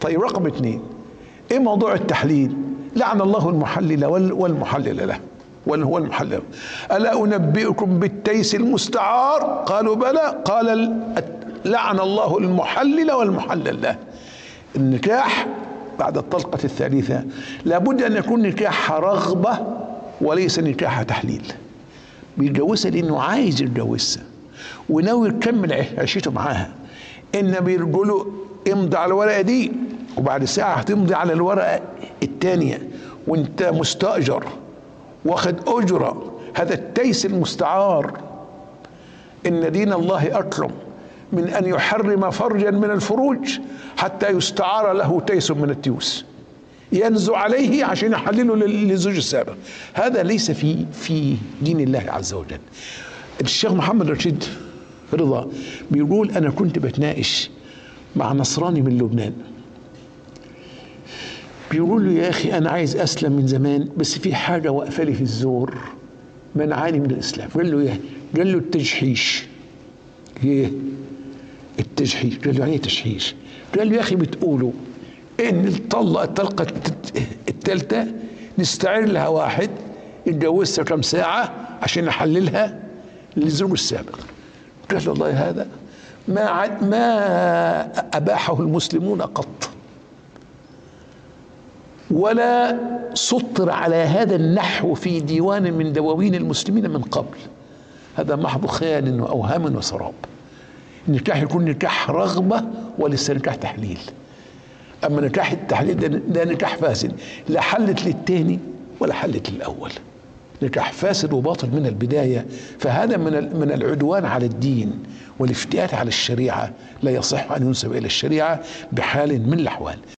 طيب رقم اثنين ايه موضوع التحليل لعن الله المحلل وال- والمحلل له وال هو المحلل الا انبئكم بالتيس المستعار قالوا بلى قال ال- لعن الله المحلل والمحلل له النكاح بعد الطلقة الثالثة لابد أن يكون نكاح رغبة وليس نكاح تحليل بيتجوزها لأنه عايز يتجوزها وناوي يكمل عش- عيشته معاها إن بيقولوا امضي على الورقة دي وبعد ساعة هتمضي على الورقة الثانية وانت مستأجر واخد أجرة هذا التيس المستعار إن دين الله أكرم من أن يحرم فرجا من الفروج حتى يستعار له تيس من التيوس ينزو عليه عشان يحلله لل- للزوج السابق هذا ليس في في دين الله عز وجل الشيخ محمد رشيد رضا بيقول أنا كنت بتناقش مع نصراني من لبنان بيقول له يا أخي أنا عايز أسلم من زمان بس في حاجة واقفة لي في الزور منعاني من الإسلام قال له إيه؟ قال له التجحيش ايه التجحيش قال له يعني ايه تجحيش قال له يا اخي بتقولوا ان الطلقه الطلقه الت- التالتة نستعير لها واحد يتجوزها كم ساعه عشان نحللها للزوج السابق قال له والله هذا ما عد ما اباحه المسلمون قط ولا سطر على هذا النحو في ديوان من دواوين المسلمين من قبل هذا محض خيال واوهام وسراب النكاح يكون نكاح رغبه وليس نكاح تحليل اما نكاح التحليل ده, ده نكاح فاسد لا حلت للتاني ولا حلت للاول نكاح فاسد وباطل من البدايه فهذا من ال- من العدوان على الدين والافتئات على الشريعه لا يصح ان ينسب الى الشريعه بحال من الاحوال